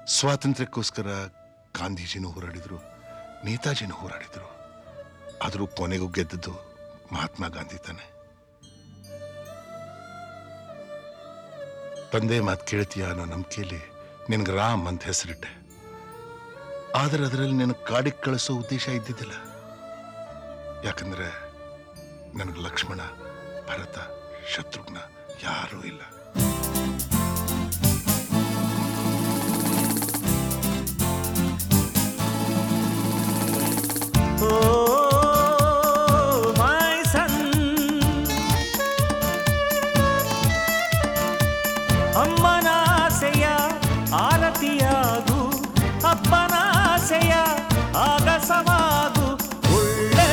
ಸ್ವಾತಂತ್ರ್ಯಕ್ಕೋಸ್ಕರ ಗಾಂಧೀಜಿನೂ ಹೋರಾಡಿದ್ರು ನೇತಾಜಿನೂ ಹೋರಾಡಿದ್ರು ಆದರೂ ಕೊನೆಗೂ ಗೆದ್ದದ್ದು ಮಹಾತ್ಮ ಗಾಂಧಿ ತಾನೆ ತಂದೆ ಮಾತು ಕೇಳ್ತೀಯ ಅನ್ನೋ ನಂಬಿಕೆಯಲ್ಲಿ ನಿನಗೆ ರಾಮ್ ಅಂತ ಹೆಸರಿಟ್ಟೆ ಆದರೆ ಅದರಲ್ಲಿ ನಿನಗೆ ಕಾಡಿಗೆ ಕಳಿಸೋ ಉದ್ದೇಶ ಇದ್ದಿದ್ದಿಲ್ಲ ಯಾಕಂದ್ರೆ ನನಗೆ ಲಕ್ಷ್ಮಣ ಭರತ ಶತ್ರುಘ್ನ ಯಾರೂ ಇಲ್ಲ Oh, my son. ಅಮ್ಮನಾಸೆಯ ಆರತಿಯಾಗು ಅಪ್ಪನಾಸೆಯ ಆಗಸವಾಗು ಒಳ್ಳೆ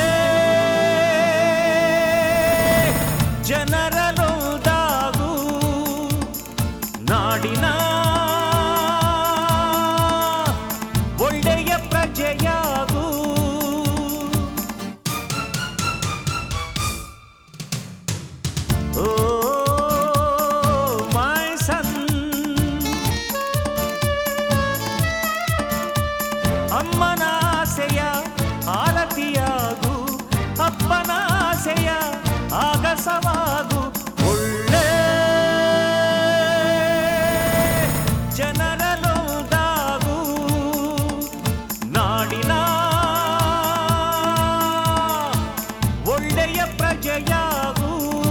ಜನರಲೊಂದಾಗು ನಾಡಿನ ಒಳ್ಳೆಯ ಪ್ರಜೆಯಾಗು Oh, my son. ಅಮ್ಮನಾಸೆಯ ಆರತಿಯಾಗು ಅಪ್ಪನಾಸೆಯ ಆಗಸವಾಗು ಒಳ್ಳೆ ಜನರಲೊಂದಾಗು ನಾಡಿನ ಒಳ್ಳೆಯ ಪ್ರಜೆಯಾಗು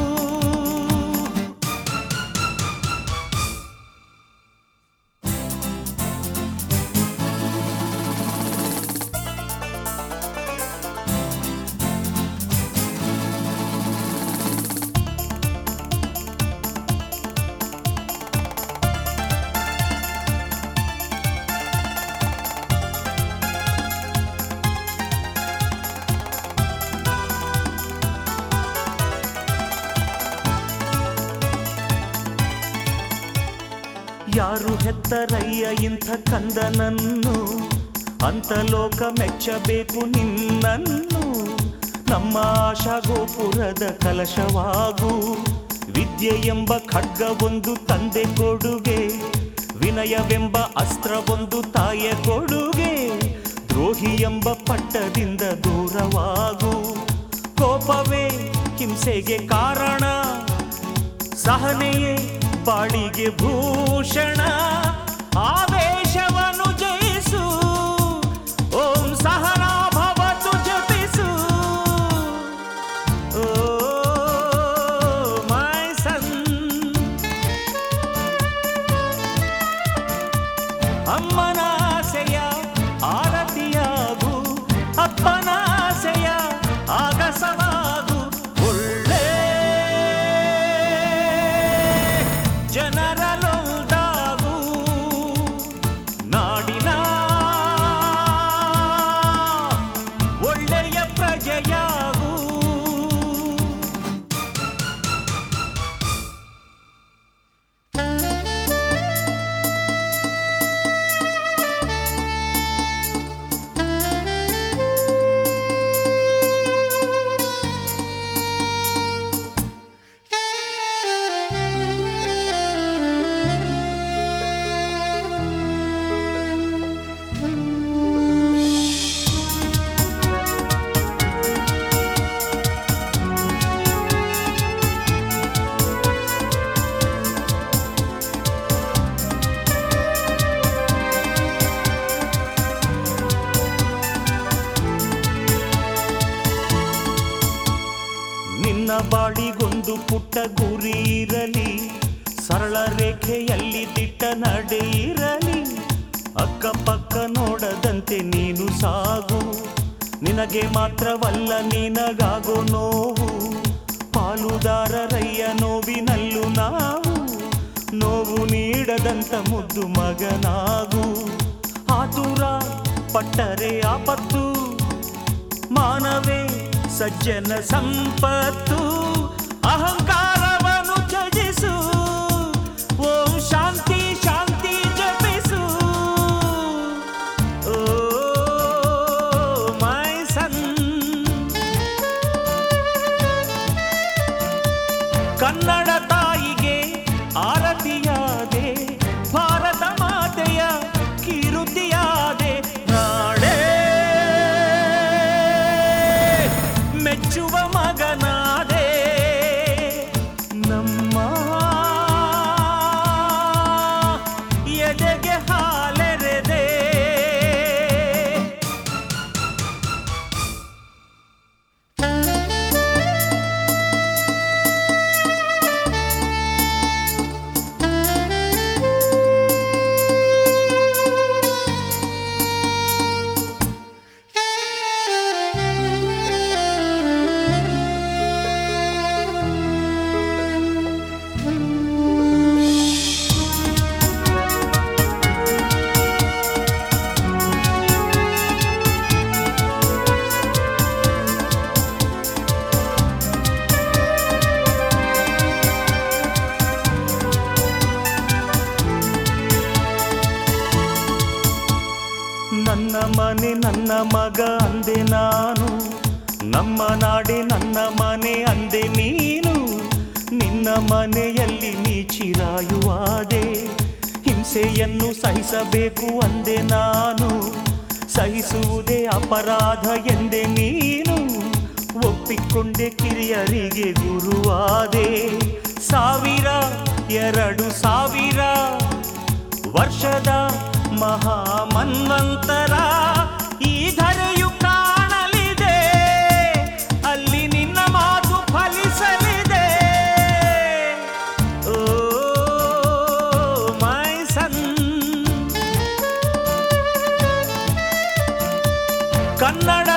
ಯಾರು ಹೆತ್ತರಯ್ಯ ಇಂಥ ಕಂದನನ್ನು ಅಂತ ಲೋಕ ಮೆಚ್ಚಬೇಕು ನಿನ್ನನ್ನು ನಮ್ಮ ಆಶಾ ಗೋಪುರದ ಕಲಶವಾಗು ವಿದ್ಯೆ ಎಂಬ ಖಡ್ಗವೊಂದು ತಂದೆ ಕೊಡುಗೆ ವಿನಯವೆಂಬ ಅಸ್ತ್ರವೊಂದು ತಾಯಿಯ ಕೊಡುಗೆ ದ್ರೋಹಿ ಎಂಬ ಪಟ್ಟದಿಂದ ದೂರವಾಗು ಕೋಪವೇ ಹಿಂಸೆಗೆ ಕಾರಣ ಸಹನೆಯೇ ಬಾಳಿಗೆ ಭೂಷಣ ಆವೇಶವನ್ನು ಜಯಿಸು ಓಂ ಸಹನಾ ಭವತು ಜಪಿಸು ಓ ಮೈ ಸನ್ ಅಮ್ಮನಾಸೆಯ ಆರತಿಯಾಗು ಅಪ್ಪನಾಸೆಯ ಆಗಸವಾಗು ಒಳ್ಳೆ ಜನರಲೊಂದಾಗು ನಾಡಿನ ಒಳ್ಳೆಯ ಪ್ರಜೆಯಾಗು ನಿನ್ನ ಬಾಳಿಗೊಂದು ಪುಟ್ಟ ಗುರಿ ಇರಲಿ ಸರಳ ರೇಖೆಯಲ್ಲಿ ದಿಟ್ಟ ನಡೆ ಇರಲಿ ಅಕ್ಕಪಕ್ಕ ನೋಡದಂತೆ ನೀನು ಸಾಗು ನಿನಗೆ ಮಾತ್ರವಲ್ಲ ನಿನಗಾಗೋ ನೋವು ಪಾಲುದಾರರಯ್ಯ ನೋವಿನಲ್ಲೂ ನಾವು ನೋವು ನೀಡದಂತ ಮುದ್ದು ಮಗನಾಗು ಆತುರ ಪಟ್ಟರೆ ಆಪತ್ತು ಮಾನವೇ ಸಜ್ಜನ ಸಂಪತ್ತು ಅಹಂಕಾರವನ್ನು ತ್ಯಜಿಸು ಓಂ ಶಾಂತಿ ಶಾಂತಿ ಜಪಿಸು ಓ ಮೈ ಸನ್ ಕನ್ನಡ ತಾಯಿಗೆ ಆರತಿಯಾದೆ ಭಾರತ ಮಾತೆಯ ಕೀರ್ತಿ ಎದೆಗೆ ಹಾಲೆರೆದೆ ನನ್ನ ಮನೆ ನನ್ನ ಮಗ ಅಂದೆ ನಾನು ನಮ್ಮ ನಾಡೆ ನನ್ನ ಮನೆ ಅಂದೆ ನೀನು ನಿನ್ನ ಮನೆಯಲ್ಲಿ ನೀ ಚಿರಾಯುವಾದೆ ಹಿಂಸೆಯನ್ನು ಸಹಿಸಬೇಕು ಅಂದೆ ನಾನು ಸಹಿಸುವುದೇ ಅಪರಾಧ ಎಂದೆ ನೀನು ಒಪ್ಪಿಕೊಂಡೆ ಕಿರಿಯರಿಗೆ ಗುರುವಾದೆ ಸಾವಿರ ಎರಡು ಸಾವಿರ ವರ್ಷದ ಮಹಾಮನ್ವಂತರ ಈ ಧರೆಯು ಕಾಣಲಿದೆ ಅಲ್ಲಿ ನಿನ್ನ ಮಾತು ಫಲಿಸಲಿದೆ ಓ ಮೈ ಸನ್ ಕನ್ನಡ